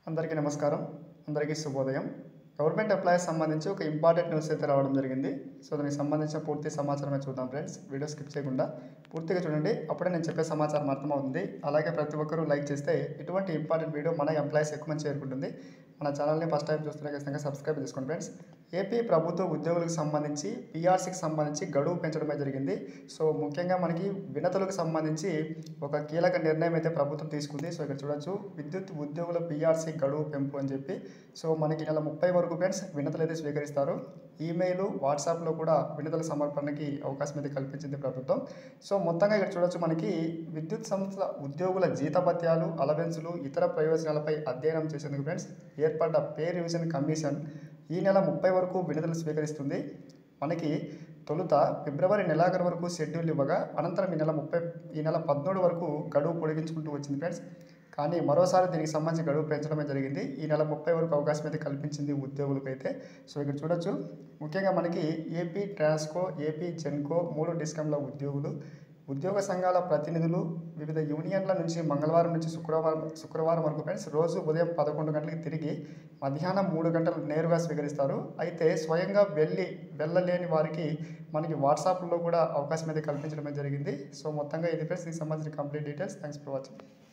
అందరికీ నమస్కారం అందరికీ శుభోదయం గవర్నమెంట్ ఎంప్లాయీస్ సంబంధించి ఒక ఇంపార్టెంట్ న్యూస్ అయితే రావడం జరిగింది సో దానికి సంబంధించిన పూర్తి సమాచారమే చూద్దాం ఫ్రెండ్స్ వీడియో స్కిప్ చేయకుండా పూర్తిగా చూడండి అప్పుడే నేను చెప్పే సమాచారం అర్థమవుతుంది అలాగే ప్రతి ఒక్కరూ లైక్ చేస్తే ఇటువంటి ఇంపార్టెంట్ వీడియో మన ఎంప్లాయీస్ ఎక్కువ మంది చేరుకుంటుంది మన ఛానల్ని ఫస్ట్ టైం చూస్తున్న ఖచ్చితంగా సబ్స్క్రైబ్ చేసుకోండి ఫ్రెండ్స్ ఏపీ ప్రభుత్వ ఉద్యోగులకు సంబంధించి పీఆర్సీకి సంబంధించి గడువు పెంచడమే జరిగింది సో ముఖ్యంగా మనకి వినతులకు సంబంధించి ఒక కీలక నిర్ణయం అయితే ప్రభుత్వం తీసుకుంది సో ఇక్కడ చూడొచ్చు విద్యుత్ ఉద్యోగుల పీఆర్సీ గడువు పెంపు అని చెప్పి సో మనకి నెల ముప్పై వరకు ఫ్రెండ్స్ వినతులు అయితే స్వీకరిస్తారు ఈమెయిల్ వాట్సాప్లో కూడా వినతుల సమర్పణకి అవకాశం అయితే కల్పించింది ప్రభుత్వం సో మొత్తంగా ఇక్కడ చూడొచ్చు మనకి విద్యుత్ సంస్థల ఉద్యోగుల జీతభత్యాలు అలవెన్సులు ఇతర ప్రయోజనాలపై అధ్యయనం చేసేందుకు ఫ్రెండ్స్ ఏర్పడ్డ పే రివిజన్ కమిషన్ ఈ నెల ముప్పై వరకు విడుదల స్వీకరిస్తుంది మనకి తొలుత ఫిబ్రవరి నెలాఖరు వరకు షెడ్యూల్ ఇవ్వగా అనంతరం ఈ నెల ముప్పై ఈ నెల పద్మూడు వరకు గడువు పొడిగించుకుంటూ వచ్చింది ఫ్రెండ్స్ కానీ మరోసారి దీనికి సంబంధించి గడువు పెంచడమే జరిగింది ఈ నెల ముప్పై వరకు అవకాశం అయితే కల్పించింది ఉద్యోగులకు అయితే సో ఇక్కడ చూడొచ్చు ముఖ్యంగా మనకి ఏపీ ట్రాన్స్కో ఏపీ జెన్కో మూడు డిస్కంల ఉద్యోగులు ఉద్యోగ సంఘాల ప్రతినిధులు వివిధ యూనియన్ల నుంచి మంగళవారం నుంచి శుక్రవారం శుక్రవారం వరకు ఫ్రెండ్స్ రోజు ఉదయం పదకొండు గంటలకు తిరిగి మధ్యాహ్నం మూడు గంటలు నేరుగా స్వీకరిస్తారు అయితే స్వయంగా వెళ్ళి వెళ్ళలేని వారికి మనకి వాట్సాప్లో కూడా అవకాశం అయితే కల్పించడమే జరిగింది సో మొత్తంగా ఇది ఫ్రెండ్స్ దీనికి సంబంధించిన complete details thanks for watching